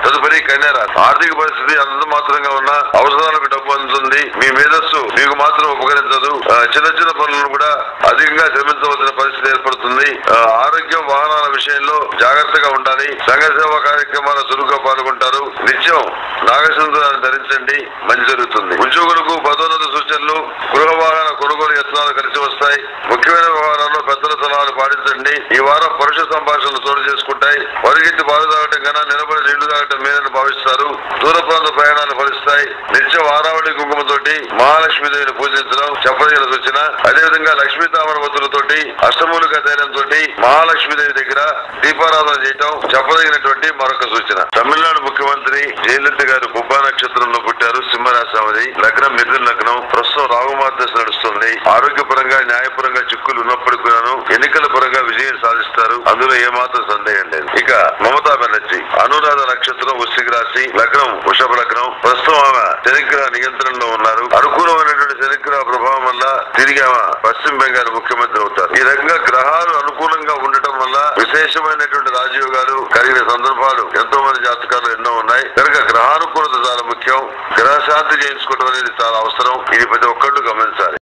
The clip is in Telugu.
తదుపరి కన్యారాశి ఆర్థిక పరిస్థితి అంత మాత్రంగా ఉన్న అవసరాలకు డబ్బు అందుతుంది మీ మేధస్సు మీకు మాత్రం ఉపకరించదు ఆ, చిన్న చిన్న పనులను కూడా అధికంగా శ్రమించవలసిన పరిస్థితి ఏర్పడుతుంది ఆ, ఆరోగ్యం వాహనాల విషయంలో జాగ్రత్తగా ఉండాలి సంఘ సేవా కార్యక్రమాల చురుగ్గా పాల్గొంటారు నిత్యం నాగసింధురాన్ని ధరించండి మంచి జరుగుతుంది ఉద్యోగులకు పదోన్నత సూచనలు గృహ వాహన కొనుగోలు యత్నాలు కలిసి వస్తాయి ముఖ్యమైన వ్యవహారాల్లో పెద్దల సలహాలు పాటించండి ఈ వారం పురుష సంభాషణలు చోటు చేసుకుంటాయి పరిగెత్తి పాలు తాగటం కన్నా నిలబడి నీళ్లు తాగటం మేలని భావిస్తారు దూర ప్రాంత ప్రయాణాలు ఫలిస్తాయి నిత్యం ఆరావళి కుంకుమతోటి మహాలక్ష్మీదేవిని పూజించడం చెప్పదగిన సూచన అదేవిధంగా లక్ష్మీ తామర వత్తులతోటి అష్టమూలిక ధైర్యంతో మహాలక్ష్మీదేవి దగ్గర దీపారాధన చేయటం చెప్పదగినటువంటి మరొక సూచన తమిళనాడు ముఖ్యమంత్రి జయలలిత గారు పుబ్బా నక్షత్రంలో పుట్టారు సింహరాశి ఆమెది లగ్నం మిథున లగ్నం ప్రస్తుతం రాగుమార్దశ నడుస్తుంది ఆరోగ్యపరంగా న్యాయపరంగా చిక్కులు ఉన్నప్పటికీ కూడాను ఎన్నికల పరంగా విజయం సాధిస్తారు అందులో ఏమాత్రం సందేహం లేదు ఇక మమతా బెనర్జీ అనురాధ నక్షత్రం వృశ్చిక రాశి లగ్నం వృషభ లగ్నం ప్రస్తుతం ఆమె శనిగ్రహ నియంత్రణలో ఉన్నారు అనుకూలమైనటువంటి శనిగ్రహ ప్రభావం వల్ల తిరిగి ఆమె పశ్చిమ బెంగాల్ ముఖ్యమంత్రి అవుతారు ఈ రకంగా గ్రహాలు అనుకూలంగా ఉండటం వల్ల విశేషమైనటువంటి రాజయోగాలు కలిగిన సందర్భాలు ఎంతో మంది జాతకాలు ఎన్నో ఉన్నాయి కనుక గ్రహానుకూలత చాలా ముఖ్యం గ్రహ శాంతి చేయించుకోవడం అనేది చాలా అవసరం ఇది ప్రతి ఒక్కళ్ళు గమనించాలి